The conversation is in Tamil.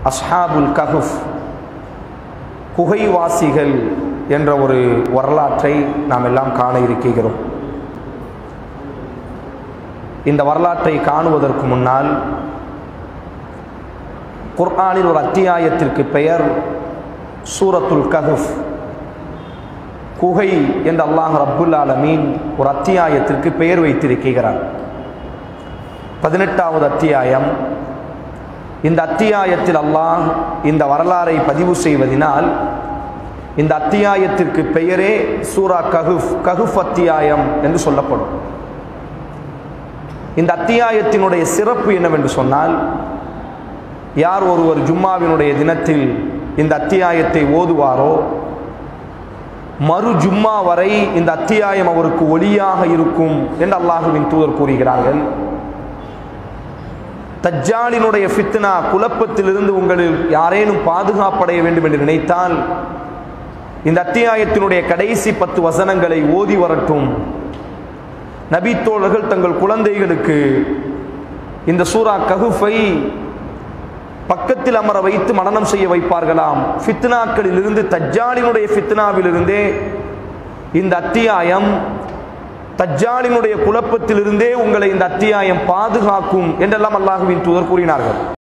அஸ்ஹாபுல் கஹுஃப் குகைவாசிகள் என்ற ஒரு வரலாற்றை நாம் எல்லாம் காண இருக்கிறோம் இந்த வரலாற்றை காணுவதற்கு முன்னால் குர்ஆனில் ஒரு அத்தியாயத்திற்கு பெயர் சூரத்துல் கஹுஃப் குகை என்று அல்லாஹ் ரப்புல் ஆலமீன் ஒரு அத்தியாயத்திற்கு பெயர் வைத்திருக்கிறார் பதினெட்டாவது அத்தியாயம் இந்த அத்தியாயத்தில் அல்லாஹ் இந்த வரலாறை பதிவு செய்வதனால் இந்த அத்தியாயத்திற்கு பெயரே சூரா கஹுஃப் கஹுஃப் அத்தியாயம் என்று சொல்லப்படும் இந்த அத்தியாயத்தினுடைய சிறப்பு என்னவென்று சொன்னால் யார் ஒருவர் ஜும்மாவினுடைய தினத்தில் இந்த அத்தியாயத்தை ஓதுவாரோ மறு ஜும்மா வரை இந்த அத்தியாயம் அவருக்கு ஒளியாக இருக்கும் என்று அல்லாஹுவின் தூதர் கூறுகிறார்கள் தஜ்ஜாலினுடைய ஃபித்னா குழப்பத்திலிருந்து உங்களில் யாரேனும் பாதுகாப்படைய வேண்டும் என்று நினைத்தால் இந்த அத்தியாயத்தினுடைய கடைசி பத்து வசனங்களை ஓதி வரட்டும் நபித்தோழர்கள் தங்கள் குழந்தைகளுக்கு இந்த சூரா கஹுஃபை பக்கத்தில் அமர வைத்து மனனம் செய்ய வைப்பார்களாம் ஃபித்னாக்களிலிருந்து தஜ்ஜாலினுடைய ஃபித்னாவிலிருந்தே இந்த அத்தியாயம் தஜ்ஜாலினுடைய குழப்பத்திலிருந்தே உங்களை இந்த அத்தியாயம் பாதுகாக்கும் என்றெல்லாம் அல்லாஹுவின் தூதர் கூறினார்கள்